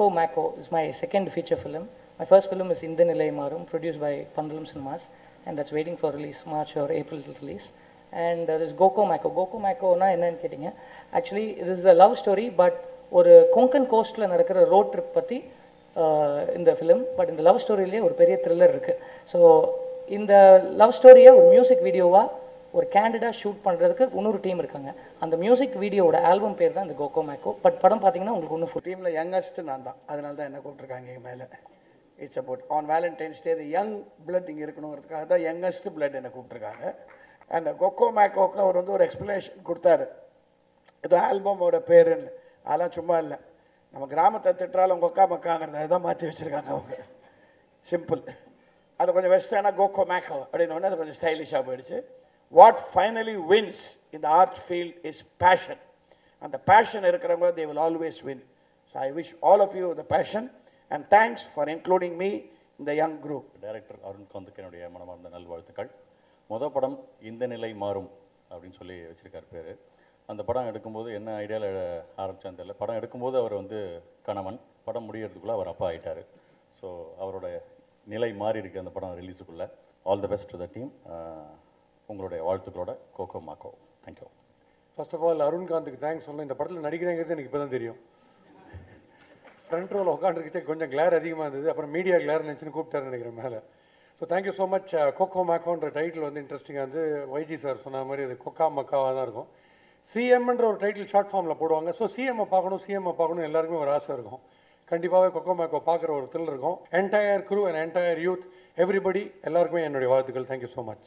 Coco Maco is my second feature film. My first film is இந்த நிலை மாறும் produced by Pandalam Cinemas and that's waiting for release March or April release. And uh, this Goko Mako. Goko Makoனா என்னன்னு கேட்டிங்க actually இது is a love story but ஒரு கொங்கன் கோஸ்ட்டில் நடக்கிற road trip பற்றி இந்த ஃபிலிம் பட் இந்த லவ் ஸ்டோரியிலே ஒரு பெரிய த்ரில்லர் இருக்குது ஸோ இந்த லவ் ஸ்டோரியை ஒரு மியூசிக் வீடியோவாக ஒரு கேண்டிடாக ஷூட் பண்ணுறதுக்கு இன்னொரு டீம் இருக்காங்க அந்த மியூசிக் வீடியோவோட ஆல்பம் பேர் தான் இந்த கோகோ மேக்கோ பட் படம் பார்த்தீங்கன்னா உங்களுக்கு ஒன்றும் டீமில் யங்கஸ்ட் நான் தான் அதனால தான் என்ன கூப்பிட்ருக்காங்க எங்கள் மேலே it's about on Valentine's day the young blood இங்கே இருக்கணுங்கிறதுக்காக தான் யங்கஸ்ட் பிளட் என்னை கூப்பிட்ருக்காங்க அந்த கொக்கோ மேக்கோக்கு அவர் வந்து ஒரு எக்ஸ்ப்ளனேஷன் கொடுத்தாரு இது ஆல்பமோட பேருன்னு அதெல்லாம் சும்மா இல்லை நம்ம கிராமத்தை திட்டுறாலும் கொக்கா மக்காங்கிறத தான் மாற்றி வச்சுருக்காங்க அவங்க சிம்பிள் அது கொஞ்சம் வெஸ்டர்னாக கோகோ மேக்கோ அப்படின்னு ஒன்று அது கொஞ்சம் ஸ்டைலிஷாக போயிடுச்சு வாட் ஃபைனலி வின்ஸ் இந்த ஆர்ட் ஃபீல்ட் இஸ் பேஷன் அந்த பேஷன் இருக்கிறவங்க they will always win so I wish all of you the passion and thanks for including me இந்த யங் குரூப் டைரக்டர் அருண்காந்துக்கு என்னுடைய மனமார்ந்த நல்வாழ்த்துக்கள் மொதல் படம் இந்த நிலை மாறும் அப்படின்னு சொல்லி வச்சிருக்கார் பேர் அந்த படம் எடுக்கும்போது என்ன ஐடியாவில் ஆரம்பிச்சான்னு தெரியல படம் எடுக்கும்போது அவர் வந்து கணவன் படம் முடியறதுக்குள்ளே அவர் அப்பா ஆயிட்டார் ஸோ அவரோட நிலை மாறி இருக்கு அந்த படம் ரிலீஸுக்குள்ளே all the best to the team உங்களுடைய வாழ்த்துக்களோட Koko Mako thank you first of all அருண்காந்துக்கு தேங்க்ஸ் சொல்லணும் இந்த படத்தில் நடிக்கிறேங்கிறது எனக்கு இப்போ தான் தெரியும் ஃப்ரண்ட் ரோவில் உட்காந்துருக்குச்சே கொஞ்சம் கிளேர் அதிகமாக இருந்தது அப்புறம் மீடியா கிளேர் நினச்சின்னு கூப்பிட்டாரு நினைக்கிறேன் மேலே so thank you so much Koko மேக்கோன்ற டைட்டில் வந்து இன்ட்ரெஸ்டிங்காக வந்து ஒய்ஜி சார் சொன்ன மாதிரி அது கொக்கா மக்காவாக தான் இருக்கும் சிஎம்ன்ற ஒரு டைட்டில் ஷார்ட் ஃபார்மில் போடுவாங்க ஸோ சிஎம்மை பார்க்கணும் சிஎம்மை பார்க்கணும் எல்லாருக்குமே ஒரு ஆசை இருக்கும் கண்டிப்பாகவே கொக்கோ மேக்கோ பார்க்குற ஒரு தில் இருக்கும் entire crew and entire youth everybody எல்லாருக்குமே என்னுடைய வாழ்த்துக்கள் thank you so much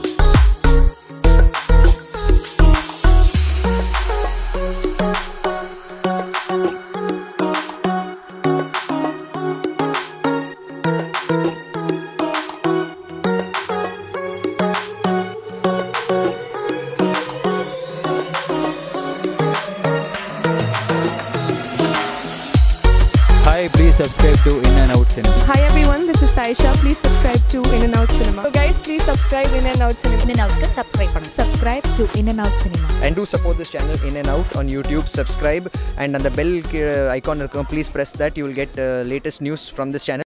Hi, please subscribe to In and Out Cinema. Hi everyone, this is Saisha. Please subscribe to In and Out Cinema. So guys, please subscribe In and Out Cinema. In and Out subscribe பண்ணுங்க Subscribe to In and Out Cinema. and do support this channel in and out on youtube subscribe and on the bell uh, icon please press that you will get uh, latest news from this channel